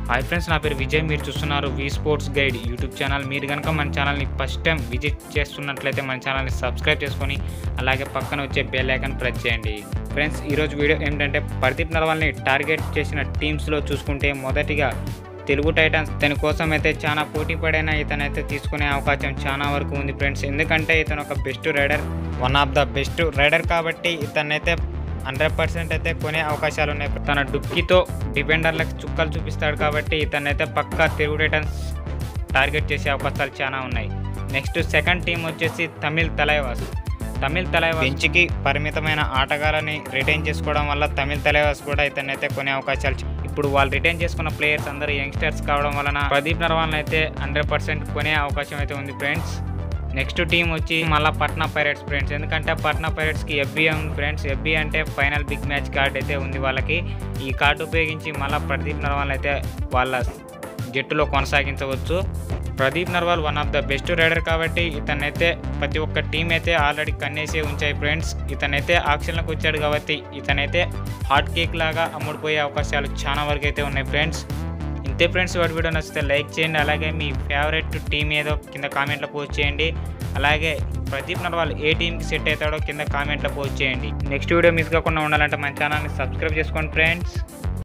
hi friends నా పేరు విజయ్ మీరు చూస్తున్నారు V sports guide YouTube channel మీరు కనుక మన ఛానల్ని ఫస్ట్ టైం విజిట్ చేస్తున్నట్లయితే మన ఛానల్ని సబ్స్క్రైబ్ చేసుకొని అలాగే పక్కన వచ్చే బెల్ ఐకాన్ ప్రెస్ చేయండి ఫ్రెండ్స్ ఈరోజు వీడియో ఏమిటంటే ప్రదీప్ నర్వాల్ని టార్గెట్ చేసిన టీమ్స్లో చూసుకుంటే మొదటిగా తెలుగు టైటన్స్ తన కోసం అయితే చాలా పోటీ పడైన ఇతనైతే తీసుకునే అవకాశం చాలా వరకు ఉంది ఫ్రెండ్స్ ఎందుకంటే ఇతను ఒక best raider one of the best raider కాబట్టి ఇతనైతే హండ్రెడ్ పర్సెంట్ అయితే కొనే అవకాశాలు ఉన్నాయి తన డుక్కితో డిఫెండర్లకు చుక్కలు చూపిస్తాడు కాబట్టి ఇతనైతే పక్కా తెలుగు టైటన్స్ టార్గెట్ చేసే అవకాశాలు చాలా ఉన్నాయి నెక్స్ట్ సెకండ్ టీం వచ్చేసి తమిళ్ తలైవాస్ తమిళ్ తలైవాస్ బెంచ్కి పరిమితమైన ఆటగాళ్ళని రిటైన్ చేసుకోవడం వల్ల తమిళ్ తలైవాస్ కూడా ఇతనైతే కొనే అవకాశాలు చ- ఇప్పుడు వాళ్ళు రిటైన్ చేసుకున్న ప్లేయర్స్ అందరూ యంగ్స్టర్స్ కావడం వలన ప్రదీప్ నర్వాల్ అయితే హండ్రెడ్ పర్సెంట్ కొనే అవకాశం అయితే ఉంది ఫ్రెండ్స్ నెక్స్ట్ టీం వచ్చి మళ్ళీ పట్నా పైరట్స్ ఫ్రెండ్స్ ఎందుకంటే పట్నా పైరట్స్కి ఎఫ్బీ ఉంది ఫ్రెండ్స్ ఎఫ్బీ అంటే ఫైనల్ బిగ్ మ్యాచ్ కార్డ్ అయితే ఉంది వాళ్ళకి ఈ కార్డు ఉపయోగించి మళ్ళీ ప్రదీప్ నర్వాల్ అయితే వాళ్ళ జట్టులో కొనసాగించవచ్చు Pradeep Narwal one of the best raider కాబట్టి ఇతనైతే ప్రతి ఒక్క టీం అయితే ఆల్రెడీ కన్నేసే ఉంచాయి ఫ్రెండ్స్ ఇతనైతే ఆక్షన్లకు వచ్చాడు కాబట్టి ఇతనైతే హాట్ కేక్ లాగా అమ్ముడుపోయే అవకాశాలు చాలా వరకు అయితే ఉన్నాయి ఫ్రెండ్స్ ఇంతే ఫ్రెండ్స్ వాడి వీడియో నచ్చితే లైక్ చేయండి అలాగే మీ ఫేవరెట్ టీం ఏదో కింద కామెంట్లో పోస్ట్ చేయండి అలాగే ప్రదీప్ నర్వాల్ ఏ టీంకి సెట్ అవుతాడో కింద కామెంట్లో పోస్ట్ చేయండి నెక్స్ట్ వీడియో మిస్ కాకుండా ఉండాలంటే మన ఛానల్ని సబ్స్క్రైబ్ చేసుకోండి ఫ్రెండ్స్